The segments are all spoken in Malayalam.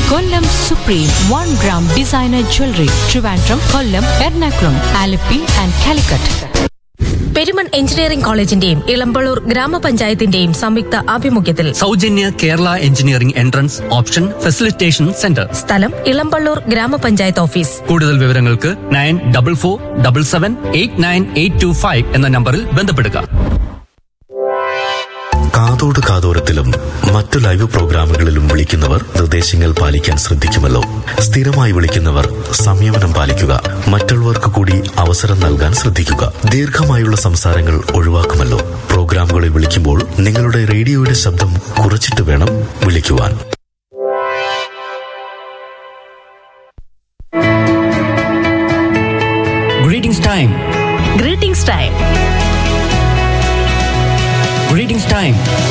Kollam supreme one gram designer jewellery Trivandrum Kollam Ernakulam Alleppey and Calicut Peruman engineering കോളേജിന്റെയും ഇളമ്പള്ളൂർ ഗ്രാമപഞ്ചായത്തിന്റെയും സംയുക്ത ആഭിമുഖ്യത്തിൽ സൗജന്യ Kerala engineering entrance option facilitation centre സ്ഥലം ഇളമ്പള്ളൂർ ഗ്രാമപഞ്ചായത്ത് ഓഫീസ് കൂടുതൽ വിവരങ്ങൾക്ക് nine double four double seven eight nine eight two five എന്ന നമ്പറിൽ ബന്ധപ്പെടുക കാതോട് കാതോരത്തിലും മറ്റു ലൈവ് പ്രോഗ്രാമുകളിലും വിളിക്കുന്നവർ നിർദ്ദേശങ്ങൾ പാലിക്കാൻ ശ്രദ്ധിക്കുമല്ലോ സ്ഥിരമായി വിളിക്കുന്നവർ സംയമനം പാലിക്കുക മറ്റുള്ളവർക്ക് കൂടി അവസരം നൽകാൻ ശ്രദ്ധിക്കുക ദീർഘമായുള്ള സംസാരങ്ങൾ ഒഴിവാക്കുമല്ലോ പ്രോഗ്രാമുകളിൽ വിളിക്കുമ്പോൾ നിങ്ങളുടെ റേഡിയോയുടെ ശബ്ദം കുറച്ചിട്ട് വേണം വിളിക്കുവാൻ greetings time greetings time greetings time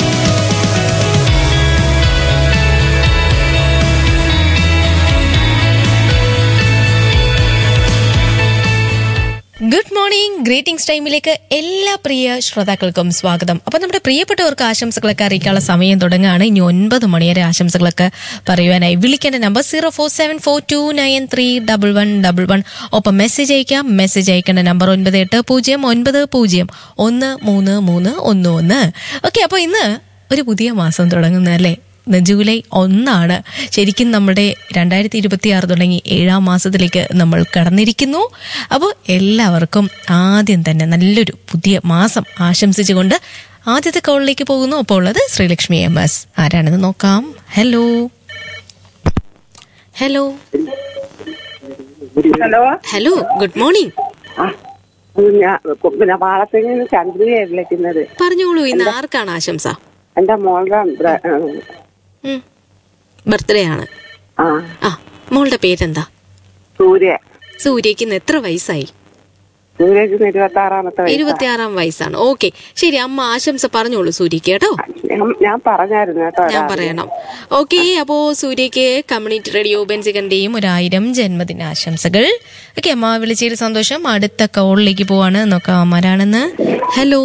good morning greetings ടൈമിലേക്ക് എല്ലാ പ്രിയ ശ്രോതാക്കൾക്കും സ്വാഗതം അപ്പൊ നമ്മുടെ പ്രിയപ്പെട്ടവർക്ക് ആശംസകളൊക്കെ അറിയിക്കാനുള്ള സമയം തുടങ്ങുകയാണ് ഇനി ഒൻപത് മണിവരെ ആശംസകളൊക്കെ പറയുവാനായി വിളിക്കേണ്ട number zero four seven four two nine three double one double one ഒപ്പം മെസ്സേജ് അയക്കാം മെസ്സേജ് അയക്കേണ്ട നമ്പർ ഒൻപത് എട്ട് പൂജ്യം ഒൻപത് പൂജ്യം ഒന്ന് മൂന്ന് മൂന്ന് ഒന്ന് ഒന്ന് ഓക്കെ അപ്പോൾ ഇന്ന് ഒരു പുതിയ മാസം തുടങ്ങുന്നു അല്ലേ ഇന്ന് ജൂലൈ ഒന്നാണ് ശരിക്കും നമ്മുടെ രണ്ടായിരത്തി ഇരുപത്തി ആറ് തുടങ്ങി ഏഴാം മാസത്തിലേക്ക് നമ്മൾ കടന്നിരിക്കുന്നു അപ്പോൾ എല്ലാവർക്കും ആദ്യം തന്നെ നല്ലൊരു പുതിയ മാസം ആശംസിച്ചുകൊണ്ട് ആദ്യത്തെ കോളിലേക്ക് പോകുന്നു അപ്പോൾ ഉള്ളത് ശ്രീലക്ഷ്മി എം എസ് ആരാണെന്ന് നോക്കാം hello hello hello hello good morning ആ ഇത് ഞാൻ പിന്നെ പാളത്തിൽ നിന്ന് ചന്ദ്രികയാണ് വിളിക്കുന്നത് പറഞ്ഞോളൂ ഇന്ന് ആർക്കാണ് ആശംസ എന്റെ മോളുടെ ബ്ര- ആ, ബർത്ത്ഡേ ആണ് ആ ആ മോളുടെ പേരെന്താ സൂര്യ സൂര്യക്ക് ഇന്ന് എത്ര വയസ്സായി സൂര്യക്ക് ഇരുപത്തി ആറാമത്തെ വയസ്സാ. ഇരുപത്തിയാറാം വയസ്സാണ് ഓക്കെ ശരി അമ്മ ആശംസ പറഞ്ഞോളൂ സൂര്യക്ക് കേട്ടോ ഞാൻ- ഞാൻ പറഞ്ഞായിരുന്നു കേട്ടോ ഞാൻ രാവിലെ. പറയണം ഓക്കെ അപ്പോ സൂര്യക്ക് കമ്മ്യൂണിറ്റി റേഡിയോ ബെൻസികന്റെയും ഒരു ആയിരം ജന്മദിനാശംസകൾ ഓക്കെ അമ്മ വിളിച്ചതിൽ സന്തോഷം അടുത്ത കോളിലേക്ക് പോവാണ് നോക്കാം ആരാണെന്ന് ഹലോ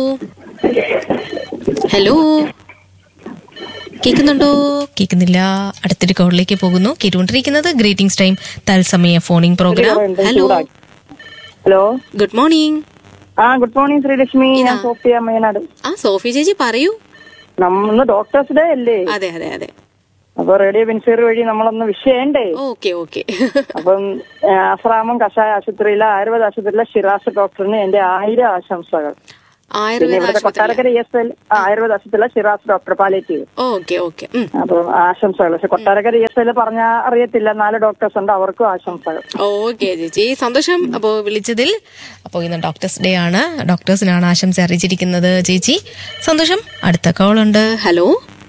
ഹലോ കേൾക്കുന്നുണ്ടോ കേൾക്കുന്നില്ല അടുത്തൊരു കോളിലേക്ക് പോകുന്നു കേട്ടുകൊണ്ടിരിക്കുന്നത് ഗ്രീറ്റിംഗ്സ് ടൈം തത്സമയ phoning program hello hello good morning ആ ഗുഡ് മോർണിംഗ് ശ്രീലക്ഷ്മി ഞാൻ സോഫിയ മയനാട് ആ സോഫി ചേച്ചി പറയൂ നമ്മന്ന് ഡോക്ടേഴ്സ് ഡേ അല്ലേ അതെ അതെ അതെ അപ്പൊ റേഡിയോ ബെൻസീർ വഴി നമ്മളൊന്ന് വിഷയണ്ടേ ഓക്കെ ഓക്കെ അപ്പം ആ, ആശ്രാമം കഷായ ആശുപത്രിയിലെ ആയുർവേദ ആശുപത്രിയിലെ ഷിറാസ് ഡോക്ടറിന് എന്റെ ആയിരം ആശംസകൾ പിന്നെ ആയുർവേദ ഇവിടുത്തെ ആശുപത്രി കൊട്ടാരക്കര എസ് എൽ ആയുർവേദ ആശുപത്രിയിലെ Shiraz doctor palliative okay okay ഉം. അപ്പം ആശംസകൾ പക്ഷെ കൊട്ടാരക്കര എസ് എൽ പറഞ്ഞ അറിയത്തില്ല നാല് ഡോക്ടേഴ്സ് ഉണ്ട് അവർക്കും ആശംസകൾ ഓക്കെ ചേച്ചി സന്തോഷം അപ്പോ വിളിച്ചതിൽ അപ്പോൾ ഇന്ന് ഡോക്ടേഴ്സ് ഡേ ആണ് ഡോക്ടേഴ്സിനാണ് ആശംസ അറിയിച്ചിരിക്കുന്നത് ചേച്ചി സന്തോഷം അടുത്ത കോൾ ഉണ്ട് ഹലോ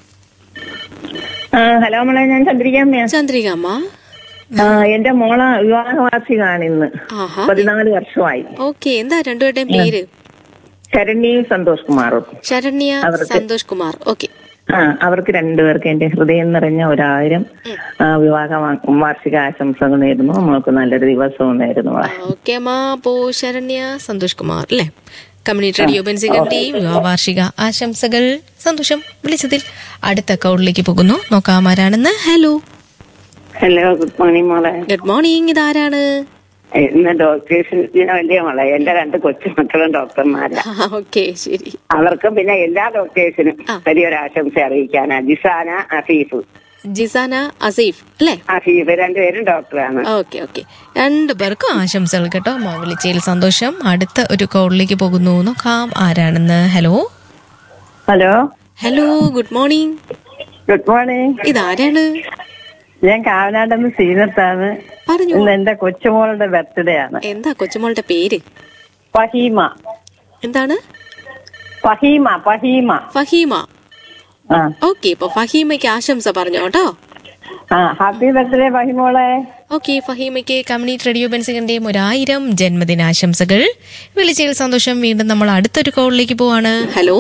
ഹലോ മോളെ ഞാൻ ചന്ദ്രികാമ്മയാ ചന്ദ്രിക അമ്മ ആ, എന്റെ മോളെ വിവാഹവാർഷികമാണ് ഇന്ന് ആഹാ പതിനാല് വർഷമായി ഓക്കെ എന്താ രണ്ടുപേരുടെയും പേര് ശരണ്യയും സന്തോഷ് കുമാറും ശരണ്യ സന്തോഷ് കുമാർ ഓക്കെ ആ അവർക്ക് രണ്ടുപേർക്ക് എന്റെ ഹൃദയം നിറഞ്ഞ ഒരായിരം ആ, വിവാഹ വാ- വാർഷിക ആശംസകൾ നേരുന്നു നമ്മൾക്ക് നല്ലൊരു ദിവസവും നേരുന്നു മോളെ ഓക്കെ അമ്മ അപ്പോ ശരണ്യ സന്തോഷ് കുമാർ അല്ലേ കമ്മ്യൂണിറ്റി റേഡിയോ ബെൻസികന്റെയും വിവാഹവാർഷിക ആശംസകൾ സന്തോഷം വിളിച്ചതിൽ അടുത്ത കോളിലേക്ക് പോകുന്നു നോക്കാം ആരാണെന്ന് ഹലോ ഹലോ ഗുഡ് മോർണിംഗ് മോളെ ഗുഡ് മോർണിംഗ് ഇതാരാണ് ഇന്ന് ഡോക്ടേഴ്സിന് വലിയ മോളെ എന്റെ രണ്ട് കൊച്ചുമക്കളും ഡോക്ടർമാരാ ഓക്കെ ശരി അവർക്കും പിന്നെ എല്ലാ ഡോക്ടേഴ്സിനും വലിയൊരു ആശംസ അറിയിക്കാനാ ജിസാന അഫീഫ് ജിസാന അസീഫ് അല്ലേ അഫീഫ് രണ്ടുപേരും ഡോക്ടറാണ് ഓക്കെ ഓക്കെ രണ്ടു പേർക്കും ആശംസകൾ കേട്ടോ അമ്മ വിളിച്ചതിൽ സന്തോഷം അടുത്ത ഒരു കോളിലേക്ക് പോകുന്നു നോക്കാം ആരാണെന്ന് hello hello hello good morning good morning ഇതാരാണ് ഞാൻ കാവനാടെന്ന് സീനത്താണ് പറഞ്ഞു ഇന്ന് എന്റെ കൊച്ചുമോളുടെ ബർത്ത്ഡേ ആണ് എന്താ കൊച്ചുമോളുടെ പേര് ഫഹീമ എന്താണ് ഫഹീമ ഫഹീമ ഫഹീമ ആ ഓക്കെ ഇപ്പൊ ഫഹീമയ്ക്ക് ആശംസ പറഞ്ഞു കേട്ടോ ആ ഹാപ്പി ബർത്ത്ഡേ ഫഹിമോളെ ഓക്കെ ഫഹീമയ്ക്ക് കമ്മ്യൂണിറ്റി റേഡിയോ ബെൻസികന്റെയും ഒരായിരം ജന്മദിനാശംസകൾ വിളിച്ചതിൽ സന്തോഷം വീണ്ടും നമ്മൾ അടുത്തൊരു കോളിലേക്ക് പോവാണ് hello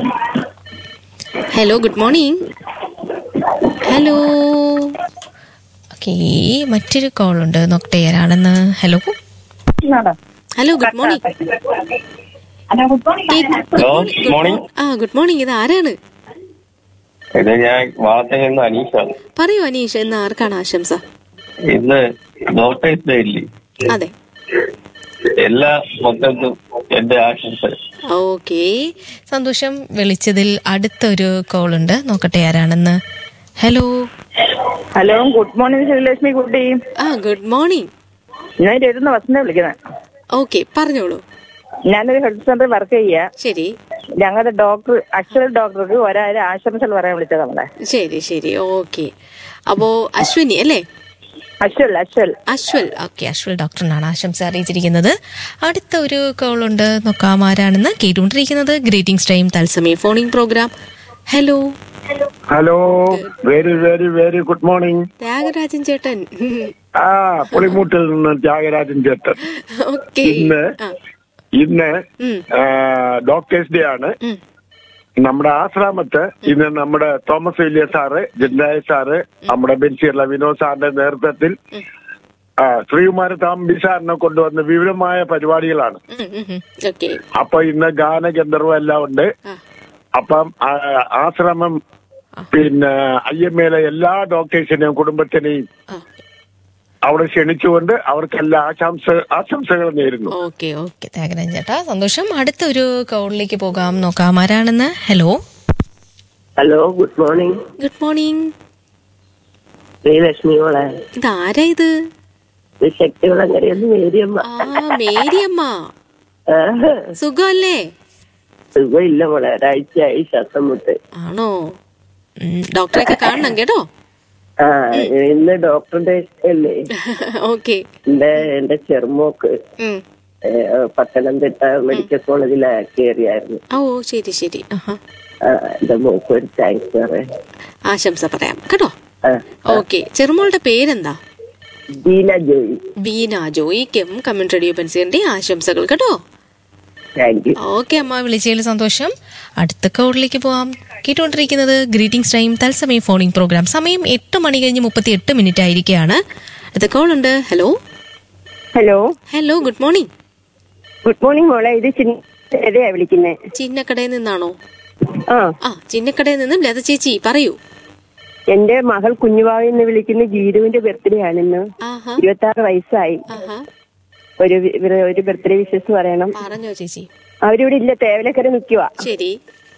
hello good morning hello okay മറ്റൊരു കോൾ ഉണ്ട് നോക്കട്ടെ ആരാണെന്ന് hello hello good morning hello good morning ആ ഗുഡ് മോർണിംഗ് ഇത് ആരാണ് ഇത് ഞാൻ വളർത്തയിൽ നിന്ന് അനീഷാണ് പറയൂ അനീഷ് ഇന്ന് ആർക്കാണ് ആശംസ ഇന്ന് ഡോക്ടേഴ്സ് ഡേ ഇല്ലേ അതെ എല്ലാ മക്കൾക്കും എന്റെ ആശംസ ഓക്കെ സന്തോഷം വിളിച്ചതിൽ അടുത്തൊരു കോൾ ഉണ്ട് നോക്കട്ടെ ആരാണെന്ന് hello hello good morning Sreelakshmi കുട്ടി ആ ഗുഡ് മോർണിംഗ് ഞാൻ ഇരുന്ന് വസന്ത വിളിക്കുന്നത് ഓക്കെ പറഞ്ഞോളൂ ഞാനൊരു ഹെൽത്ത് സെന്ററിൽ വർക്ക് ചെയ്യുക ശരി ഞങ്ങളുടെ ഡോക്ടർ അക്ഷര ഡോക്ടർക്ക് ഒരായിരം ആശംസകൾ പറയാൻ വിളിച്ചത് നമ്മളെ ശരി ശരി ഓക്കെ അപ്പോ അശ്വിനി അല്ലേ അശ്വൽ അശ്വൽ അശ്വൽ ഓക്കെ അശ്വൽ ഡോക്ടറിനാണ് ആശംസ അറിയിച്ചിരിക്കുന്നത് അടുത്ത ഒരു കോൾ ഉണ്ട് നോക്കാം ആരാണെന്ന് കേട്ടുകൊണ്ടിരിക്കുന്നത് ഗ്രീറ്റിംഗ്സ് ടൈം തത്സമയ phoning program hello hello very very very good morning Thyagarajan ചേട്ടൻ ആ പുളിമൂട്ടിൽ നിന്ന് ത്യാഗരാജൻ ചേട്ടൻ ഓക്കെ ഇന്ന് ആ ഇന്ന് ഉം. ഡോക്ടേഴ്സ് ഡേ ആണ് ഉം. നമ്മുടെ ആശ്രാമത്ത് ഇന്ന് നമ്മുടെ തോമസ് വില്യ സാറ് ജില്ലായ സാറ് നമ്മുടെ ബെൻസിയുള്ള വിനോദ് സാറിന്റെ നേതൃത്വത്തിൽ ആ, ശ്രീകുമാര താമ്പി സാറിനെ കൊണ്ടുവന്ന വിപുലമായ പരിപാടികളാണ് ഓക്കെ അപ്പൊ ഇന്ന് ഗാനഗന്ധർവം എല്ലാം ഉണ്ട് ആ. അപ്പം ആ, ആശ്രമം പിന്നെ ഐ എം എയിലെ എല്ലാ ഡോക്ടേഴ്സിനെയും കുടുംബത്തിനെയും ആ അവിടെ ക്ഷണിച്ചുകൊണ്ട് അവർക്കെല്ലാം ആശംസ ആശംസകൾ നേരുന്നു ഓക്കെ ഓക്കെ ത്യാഗരാജൻ ചേട്ടാ സന്തോഷം അടുത്ത ഒരു കോളിലേക്ക് പോകാം നോക്കാം ആരാണെന്ന് hello hello good morning good morning Sreelakshmi മോളെ ഇതാരാ ഇത് ഇത് ശക്തികുളങ്ങരയെന്ന് മേരിയമ്മ ആ മേരിയമ്മ ആഹ്. സുഖമല്ലേ സുഖമില്ല മോളെ ഒരാഴ്ചയായി ശ്വാസം മുട്ട് ആണോ ഉം, ഡോക്ടറെയൊക്കെ കാണണം കേട്ടോ ആ ഇന്ന് ഡോക്ടറുടെ അല്ലേ ഓക്കെ എന്റെ എന്റെ ചെറുമോക്ക് ഏ, പത്തനംതിട്ട മെഡിക്കൽ കോളേജിൽ കയറിയായിരുന്നു ഓ ശരി ശരി ആഹാ. ആ, എന്റെ മോക്ക് ഒരു താങ്ക്സ് പറയാം ആശംസ പറയാം കേട്ടോ ആ, ഓക്കെ ചെറുമോളുടെ പേരെന്താ ദീന ജോയി ബീന ജോയിക്കും കമന്റ് റേഡിയോ പെൻസിന്റെ ആശംസകൾ കേട്ടോ താങ്ക് യു ഓക്കെ അമ്മ വിളിച്ചതിൽ സന്തോഷം അടുത്ത കോളിലേക്ക് പോവാം കേട്ടുകൊണ്ടിരിക്കുന്നത് ഗ്രീറ്റിംഗ്സ് ടൈം തത്സമയം ഫോണിംഗ് പ്രോഗ്രാം സമയം എട്ട് മണി കഴിഞ്ഞ് മുപ്പത്തി എട്ട് മിനിറ്റ് ആയിരിക്കുകയാണ് അടുത്ത കോൾ ഉണ്ട് hello hello hello good morning good morning മോളെ ഇത് ചിന്നതയാ വിളിക്കുന്നേ ചിന്നക്കടയിൽ നിന്നാണോ ആ ആ ചിന്നക്കടയിൽ നിന്ന് ലത ചേച്ചി പറയൂ എന്റെ മകൾ കുഞ്ഞുവാവി എന്ന് വിളിക്കുന്ന ഗീരുവിന്റെ ബർത്ത്ഡേ ആണിന്ന് ആഹാ ഇരുപത്തി ആറ് വയസ്സായി ആഹാ ഒരു വി- ഒരു- ഒരു ബർത്ത്ഡേ വിശ്വസ് പറയണം പറഞ്ഞോ ചേച്ചി അവരിവിടെ ഇല്ല തേവലക്കര നിൽക്കുക ശരി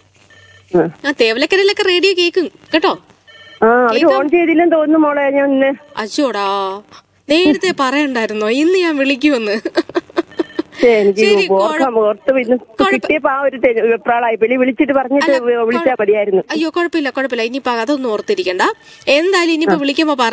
ആ തേവലക്കരയിലൊക്കെ റേഡിയോ കേക്കും കേട്ടോ ആ അവര് ഓൺ ചെയ്തില്ലെന്ന് തോന്നുന്നു മോളെ ഞാൻ ഇന്ന് അച്ചോടാ നേരത്തെ പറയണ്ടായിരുന്നോ ഇന്ന് ഞാൻ വിളിക്കുമെന്ന് ശ്ശേ, എനിക്ക് ശരി, ഓർക്കാം ഓർത്ത് ഇന്ന് കിട്ടിയപ്പോ ആ ഒരു തെ- വെപ്രാളായി വിളി വിളിച്ചിട്ട് പറഞ്ഞിട്ട് വിളിച്ചാ മതിയായിരുന്നു അയ്യോ കുഴപ്പമില്ല കുഴപ്പമില്ല ഇനിയിപ്പോ അതൊന്നും ഓർത്തിരിക്കണ്ട എന്തായാലും ഇനിയിപ്പോ വിളിക്കുമ്പോ പറ